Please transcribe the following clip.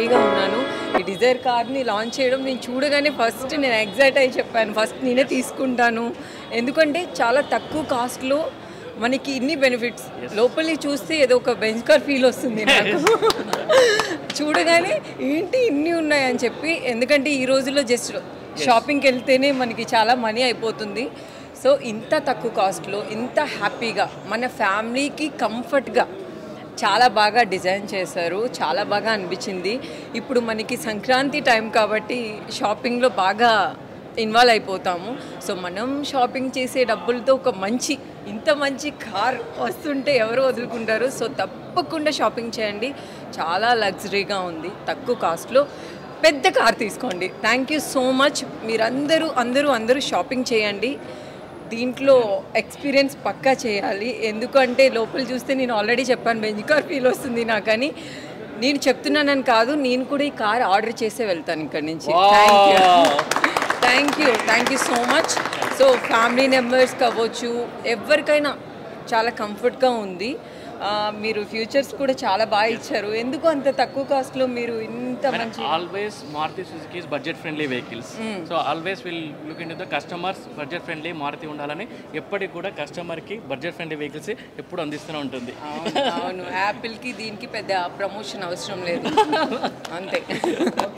రెడీగా ఉన్నాను ఈ డిజైర్ కార్ని లాంచ్ చేయడం నేను చూడగానే ఫస్ట్ నేను ఎగ్జైట్ అయి చెప్పాను ఫస్ట్ నేనే తీసుకుంటాను ఎందుకంటే చాలా తక్కువ కాస్ట్లో మనకి ఇన్ని బెనిఫిట్స్ లోపలి చూస్తే ఏదో ఒక బెంచ్ కార్ ఫీల్ వస్తుంది నాకు చూడగానే ఏంటి ఇన్ని ఉన్నాయని చెప్పి ఎందుకంటే ఈ రోజుల్లో జస్ట్ షాపింగ్కి వెళ్తేనే మనకి చాలా మనీ అయిపోతుంది సో ఇంత తక్కువ కాస్ట్లో ఇంత హ్యాపీగా మన ఫ్యామిలీకి కంఫర్ట్గా చాలా బాగా డిజైన్ చేశారు చాలా బాగా అనిపించింది ఇప్పుడు మనకి సంక్రాంతి టైం కాబట్టి షాపింగ్లో బాగా ఇన్వాల్వ్ అయిపోతాము సో మనం షాపింగ్ చేసే డబ్బులతో ఒక మంచి ఇంత మంచి కార్ వస్తుంటే ఎవరు వదులుకుంటారు సో తప్పకుండా షాపింగ్ చేయండి చాలా లగ్జరీగా ఉంది తక్కువ కాస్ట్లో పెద్ద కార్ తీసుకోండి థ్యాంక్ యూ సో మచ్ మీరందరూ అందరూ అందరూ షాపింగ్ చేయండి దీంట్లో ఎక్స్పీరియన్స్ పక్కా చేయాలి ఎందుకంటే లోపల చూస్తే నేను ఆల్రెడీ చెప్పాను బెంజ్ కార్ ఫీల్ వస్తుంది నాకని నేను చెప్తున్నానని కాదు నేను కూడా ఈ కార్ ఆర్డర్ చేసే వెళ్తాను ఇక్కడి నుంచి thank you thank you thank you so much so family members కావచ్చు ఎవరికైనా చాలా కంఫర్ట్గా ఉంది ఆ, మీరు ఫ్యూచర్స్ కూడా చాలా బాగా ఇచ్చారు ఎందుకు అంత తక్కువ కాస్ట్లో మీరు ఇంత మంచి always Maruti Suzuki is budget friendly vehicles so always will look in the customers budget friendly Maruti ఉండాలని ఎప్పటికి కూడా కస్టమర్కి బడ్జెట్ ఫ్రెండ్లీ వెహికల్స్ ఎప్పుడు అందిస్తూనే ఉంటుంది అవును అవును యాపిల్కి దీనికి పెద్ద ప్రమోషన్ అవసరం లేదు అంతే